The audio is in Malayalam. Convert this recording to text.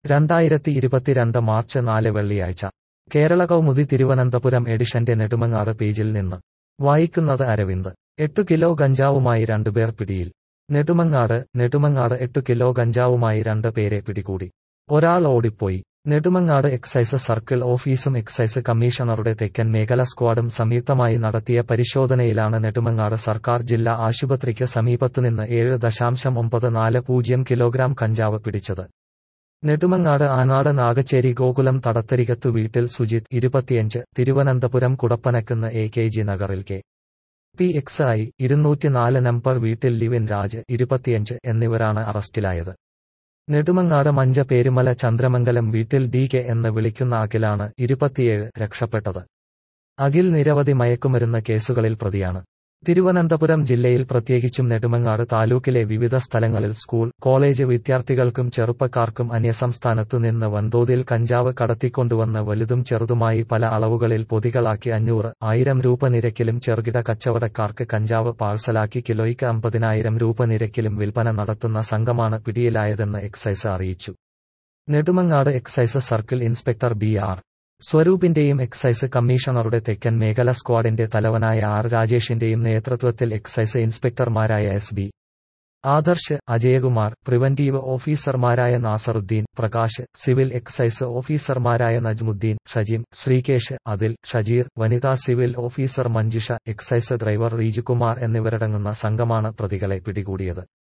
രണ്ടായിരത്തി ഇരുപത്തിരണ്ട് മാർച്ച് നാല് വെള്ളിയാഴ്ച കേരള കൗമുദി തിരുവനന്തപുരം എഡിഷന്റെ നെടുമങ്ങാട് പേജിൽ നിന്ന് വായിക്കുന്നത് അരവിന്ദ് എട്ടു കിലോ ഗഞ്ചാവുമായി രണ്ടുപേർ പിടിയിൽ നെടുമങ്ങാട് നെടുമങ്ങാട് എട്ടു കിലോ ഗഞ്ചാവുമായി രണ്ട് പേരെ പിടികൂടി ഒരാൾ ഓടിപ്പോയി നെടുമങ്ങാട് എക്സൈസ് സർക്കിൾ ഓഫീസും എക്സൈസ് കമ്മീഷണറുടെ തെക്കൻ മേഖല സ്ക്വാഡും സംയുക്തമായി നടത്തിയ പരിശോധനയിലാണ് നെടുമങ്ങാട് സർക്കാർ ജില്ലാ ആശുപത്രിക്ക് സമീപത്തുനിന്ന് ഏഴ് ദശാംശം ഒമ്പത് നാല് പൂജ്യം കിലോഗ്രാം കഞ്ചാവ് പിടിച്ചത് നെടുമങ്ങാട് ആനാട് നാഗച്ചേരി ഗോകുലം തടത്തരികത്തു വീട്ടിൽ സുജിത് ഇരുപത്തിയഞ്ച് Thiruvananthapuram Kudappanakunnu A K G നഗറിൽ കെ പി എക്സ് ഐ ഇരുന്നൂറ്റിനാല് നമ്പർ വീട്ടിൽ ലിവിൻ രാജ് ഇരുപത്തിയഞ്ച് എന്നിവരാണ് അറസ്റ്റിലായത് നെടുമങ്ങാട് മഞ്ച പേരുമല ചന്ദ്രമംഗലം വീട്ടിൽ ഡി കെ എന്ന് വിളിക്കുന്ന അഖിലാണ് ഇരുപത്തിയേഴ് രക്ഷപ്പെട്ടത് അഖിൽ നിരവധി മയക്കുമരുന്ന് കേസുകളിൽ പ്രതിയാണ് തിരുവനന്തപുരം ജില്ലയിൽ പ്രത്യേകിച്ചും നെടുമങ്ങാട് താലൂക്കിലെ വിവിധ സ്ഥലങ്ങളിൽ സ്കൂൾ കോളേജ് വിദ്യാർത്ഥികൾക്കും ചെറുപ്പക്കാർക്കും അന്യസംസ്ഥാനത്തു നിന്ന് വൻതോതിൽ കഞ്ചാവ് കടത്തിക്കൊണ്ടുവന്ന് വലുതും ചെറുതുമായി പല അളവുകളിൽ പൊതികളാക്കി അഞ്ഞൂറ് ആയിരം രൂപ നിരക്കിലും ചെറുകിട കച്ചവടക്കാർക്ക് കഞ്ചാവ് പാഴ്സലാക്കി കിലോയ്ക്ക് അമ്പതിനായിരം രൂപ നിരക്കിലും വിൽപ്പന നടത്തുന്ന സംഘമാണ് പിടിയിലായതെന്ന് എക്സൈസ് അറിയിച്ചു Nedumangad excise circle inspector B R സ്വരൂപിന്റെയും എക്സൈസ് കമ്മീഷണറുടെ തെക്കൻ മേഖല സ്ക്വാഡിന്റെ തലവനായ ആർ രാജേഷിന്റെയും നേതൃത്വത്തിൽ എക്സൈസ് ഇൻസ്പെക്ടർമാരായ S B Adarsh Ajayakumar preventive ഓഫീസർമാരായ നാസറുദ്ദീൻ പ്രകാശ് സിവിൽ എക്സൈസ് ഓഫീസർമാരായ നജ്മുദ്ദീൻ ഷജീം ശ്രീകേഷ് അതിൽ ഷജീർ വനിതാ civil officer Manjusha excise driver Reejukumar എന്നിവരടങ്ങുന്ന സംഘമാണ് പ്രതികളെ പിടികൂടിയത്